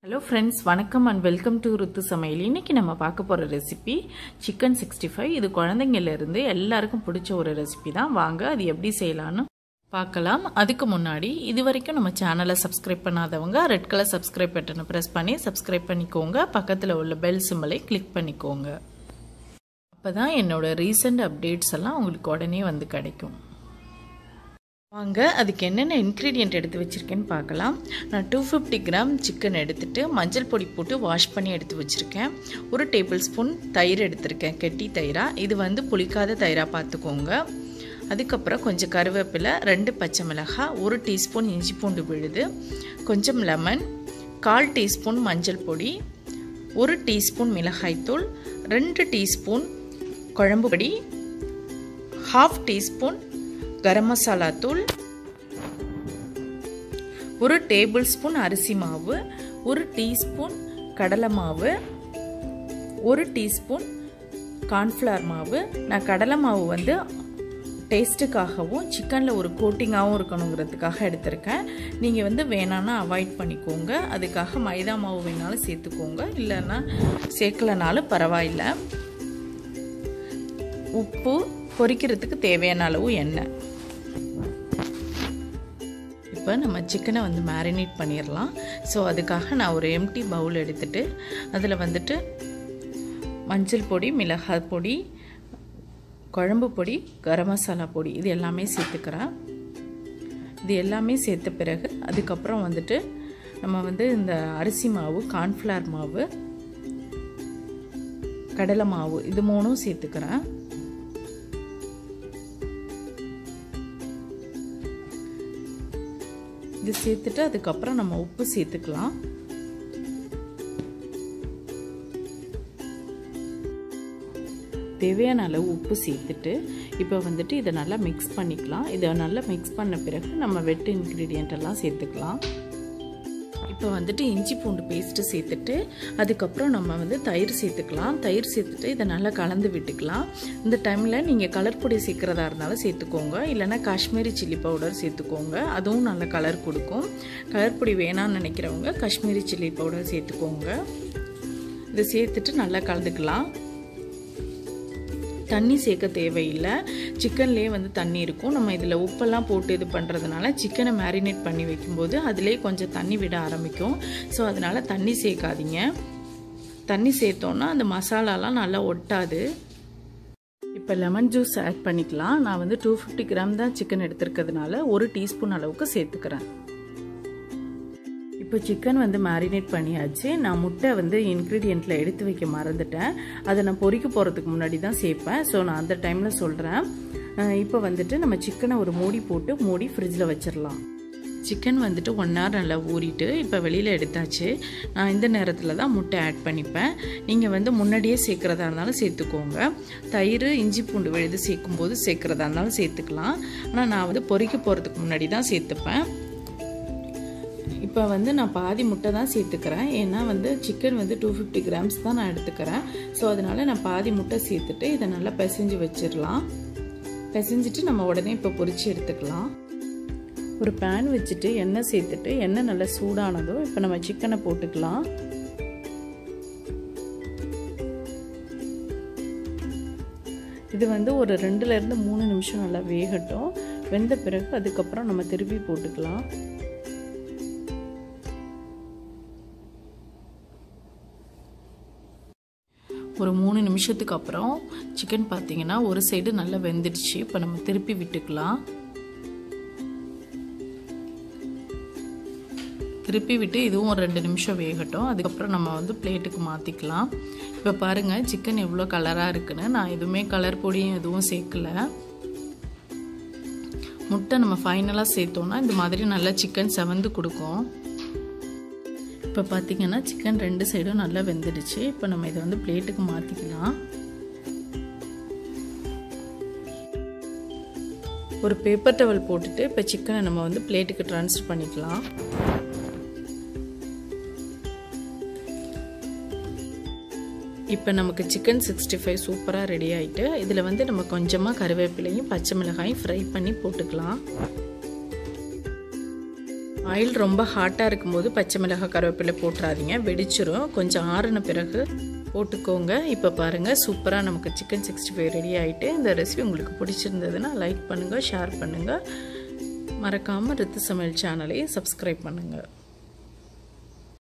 hello friends வணக்கம் and welcome to Ruthu சமையல் இன்னைக்கு நம்ம பார்க்க போகிற ரெசிபி சிக்கன் சிக்ஸ்டி ஃபைவ் இது குழந்தைங்கள்லேருந்து எல்லாருக்கும் பிடிச்ச ஒரு ரெசிபி தான் வாங்க அது எப்படி செய்யலான்னு பார்க்கலாம் அதுக்கு முன்னாடி இது வரைக்கும் நம்ம சேனலை சப்ஸ்கிரைப் பண்ணாதவங்க ரெட் கலர் சப்ஸ்கிரைப் பட்டனை ப்ரெஸ் பண்ணி சப்ஸ்கிரைப் பண்ணிக்கோங்க பக்கத்தில் உள்ள பெல் சிம்பலை கிளிக் பண்ணிக்கோங்க அப்போ தான் என்னோட ரீசெண்ட் அப்டேட்ஸ் எல்லாம் உங்களுக்கு உடனே வந்து கிடைக்கும் வாங்க அதுக்கு என்னென்ன இன்க்ரீடியன்ட் எடுத்து வச்சுருக்கேன்னு பார்க்கலாம் நான் டூ ஃபிஃப்டி கிராம் சிக்கன் எடுத்துகிட்டு மஞ்சள் பொடி போட்டு வாஷ் பண்ணி எடுத்து வச்சுருக்கேன் ஒரு டேபிள் ஸ்பூன் தயிர் எடுத்திருக்கேன் கெட்டி தயிராக இது வந்து புளிக்காத தயிராக பார்த்துக்கோங்க அதுக்கப்புறம் கொஞ்சம் கருவேப்பிலை ரெண்டு பச்சை மிளகாய் ஒரு டீஸ்பூன் இஞ்சி பூண்டு விழுது கொஞ்சம் லெமன் கால் டீஸ்பூன் மஞ்சள் பொடி ஒரு டீஸ்பூன் மிளகாய்த்தூள் ரெண்டு டீஸ்பூன் குழம்பு பொடி ஹாஃப் டீஸ்பூன் கரம் மசாலா தூள் ஒரு டேபிள் ஸ்பூன் அரிசி மாவு ஒரு டீஸ்பூன் கடலை மாவு ஒரு டீஸ்பூன் கார்ன்ஃப்ளவர் மாவு நான் கடலை மாவு வந்து டேஸ்ட்டுக்காகவும் சிக்கனில் ஒரு கோட்டிங்காகவும் இருக்கணுங்கிறதுக்காக எடுத்திருக்கேன் நீங்கள் வந்து வேணான்னா அவாய்ட் பண்ணிக்கோங்க அதுக்காக மைதா மாவு வேணாலும் சேர்த்துக்கோங்க இல்லைன்னா சேர்க்கலனாலும் பரவாயில்ல உப்பு பொரிக்கிறதுக்கு தேவையான அளவு எண்ணெய் இப்போ நம்ம சிக்கனை வந்து மேரினேட் பண்ணிடலாம் ஸோ அதுக்காக நான் ஒரு எம்டி பவுல் எடுத்துகிட்டு அதில் வந்துட்டு மஞ்சள் பொடி மிளகாய் பொடி குழம்பு பொடி கரம் மசாலா பொடி இது எல்லாமே சேர்த்துக்கிறேன் இது எல்லாமே சேர்த்த பிறகு அதுக்கப்புறம் வந்துட்டு நம்ம வந்து இந்த அரிசி மாவு கார்ன்ஃப்ளவர் மாவு கடலை மாவு இது மூணும் சேர்த்துக்கிறேன் இது சேர்த்துட்டு அதுக்கப்புறம் நம்ம உப்பு சேர்த்துக்கலாம் தேவையான அளவு உப்பு சேர்த்துட்டு இப்போ வந்துட்டு இதை நல்லா மிக்ஸ் பண்ணிக்கலாம் இதை நல்லா மிக்ஸ் பண்ண பிறகு நம்ம வெட்டு இன்க்ரீடியண்ட் எல்லாம் சேர்த்துக்கலாம் இப்போ வந்துட்டு இஞ்சி பூண்டு பேஸ்ட்டு சேர்த்துட்டு அதுக்கப்புறம் நம்ம வந்து தயிர் சேர்த்துக்கலாம் தயிர் சேர்த்துட்டு இதை நல்லா கலந்து விட்டுக்கலாம் இந்த டைமில் நீங்கள் கலர் பொடி சேர்க்குறதா இருந்தாலும் சேர்த்துக்கோங்க இல்லைனா காஷ்மீரி சில்லி பவுடர் சேர்த்துக்கோங்க அதுவும் நல்ல கலர் கொடுக்கும் கலர் பொடி வேணான்னு நினைக்கிறவங்க காஷ்மீரி சில்லி பவுடர் சேர்த்துக்கோங்க இதை சேர்த்துட்டு நல்லா கலந்துக்கலாம் தண்ணி சேர்க்க தேவையில்லை சிக்கன்லேயே வந்து தண்ணி இருக்கும் நம்ம இதில் உப்பெல்லாம் போட்டு இது பண்ணுறதுனால சிக்கனை மேரினேட் பண்ணி வைக்கும்போது அதிலே கொஞ்சம் தண்ணி விட ஆரம்பிக்கும் ஸோ அதனால் தண்ணி சேர்க்காதீங்க தண்ணி சேர்த்தோன்னா அந்த மசாலாலாம் நல்லா ஒட்டாது இப்போ லெமன் ஜூஸ் ஆட் பண்ணிக்கலாம் நான் வந்து டூ ஃபிஃப்டி கிராம் தான் சிக்கன் எடுத்துருக்கிறதுனால ஒரு டீஸ்பூன் அளவுக்கு சேர்த்துக்கிறேன் இப்போ சிக்கன் வந்து மேரினேட் பண்ணியாச்சு நான் முட்டை வந்து இன்க்ரீடியண்ட்டில் எடுத்து வைக்க மறந்துட்டேன் அதை நான் பொறிக்க போகிறதுக்கு முன்னாடி தான் சேர்ப்பேன் ஸோ நான் அந்த டைமில் சொல்கிறேன் இப்போ வந்துட்டு நம்ம சிக்கனை ஒரு மூடி போட்டு மூடி ஃப்ரிட்ஜில் வச்சிடலாம் சிக்கன் வந்துட்டு ஒன் ஹவர் நல்லா ஊறிட்டு இப்போ வெளியில் எடுத்தாச்சு நான் இந்த நேரத்தில் தான் முட்டை ஆட் பண்ணிப்பேன் நீங்கள் வந்து முன்னாடியே சேர்க்குறதா இருந்தாலும் சேர்த்துக்கோங்க தயிர் இஞ்சி பூண்டு விழுது சேர்க்கும்போது சேர்க்குறதா இருந்தாலும் சேர்த்துக்கலாம் ஆனால் நான் வந்து பொறிக்க போகிறதுக்கு முன்னாடி தான் சேர்த்துப்பேன் இப்போ வந்து நான் பாதி முட்டை தான் சேர்த்துக்கிறேன் ஏன்னா வந்து சிக்கன் வந்து டூ ஃபிஃப்டி கிராம்ஸ் தான் நான் எடுத்துக்கிறேன் ஸோ அதனால் நான் பாதி முட்டை சேர்த்துட்டு இதை நல்லா பிசைஞ்சு வச்சிடலாம் பிசைஞ்சிட்டு நம்ம உடனே இப்போ பொரிச்சு எடுத்துக்கலாம் ஒரு பேன் வச்சுட்டு எண்ணெய் சேர்த்துட்டு எண்ணெய் நல்லா சூடானதும் இப்போ நம்ம சிக்கனை போட்டுக்கலாம் இது வந்து ஒரு ரெண்டுலேருந்து மூணு நிமிஷம் நல்லா வேகட்டும் வெந்த பிறகு அதுக்கப்புறம் நம்ம திருப்பி போட்டுக்கலாம் ஒரு மூணு நிமிஷத்துக்கு அப்புறம் சிக்கன் பார்த்தீங்கன்னா ஒரு சைடு நல்லா வெந்துடுச்சு இப்போ நம்ம திருப்பி விட்டுக்கலாம் திருப்பி விட்டு இதுவும் ஒரு ரெண்டு நிமிஷம் வேகட்டும் அதுக்கப்புறம் நம்ம வந்து பிளேட்டுக்கு மாற்றிக்கலாம் இப்போ பாருங்கள் சிக்கன் எவ்வளோ கலராக இருக்குன்னு நான் எதுவுமே கலர் பொடியும் எதுவும் சேர்க்கல முட்டை நம்ம ஃபைனலாக சேர்த்தோன்னா இந்த மாதிரி நல்லா சிக்கன் செவந்து கொடுக்கும் இப்போ பார்த்தீங்கன்னா சிக்கன் ரெண்டு சைடும் நல்லா வெந்துடுச்சு இப்போ நம்ம இதை வந்து பிளேட்டுக்கு மாற்றிக்கலாம் ஒரு பேப்பர் டவல் போட்டுட்டு இப்போ சிக்கனை நம்ம வந்து பிளேட்டுக்கு ட்ரான்ஸ்ஃபர் பண்ணிக்கலாம் இப்போ நமக்கு சிக்கன் சிக்ஸ்டி ஃபைவ் சூப்பராக ரெடி ஆகிட்டு இதில் வந்து நம்ம கொஞ்சமாக கருவேப்பிலையும் பச்சை மிளகாயும் ஃப்ரை பண்ணி போட்டுக்கலாம் ஆயில் ரொம்ப ஹாட்டாக இருக்கும்போது பச்சை மிளகாய் கருவேப்பிலை போட்டுறாதீங்க வெடிச்சிரும் கொஞ்சம் ஆறின பிறகு போட்டுக்கோங்க இப்போ பாருங்கள் சூப்பராக நமக்கு சிக்கன் சிக்ஸ்டி ஃபைவ் ரெடி ஆகிட்டு இந்த ரெசிபி உங்களுக்கு பிடிச்சிருந்ததுன்னா லைக் பண்ணுங்கள் ஷேர் பண்ணுங்கள் மறக்காமல் ரித்து சமையல் சேனலையும் சப்ஸ்கிரைப் பண்ணுங்கள்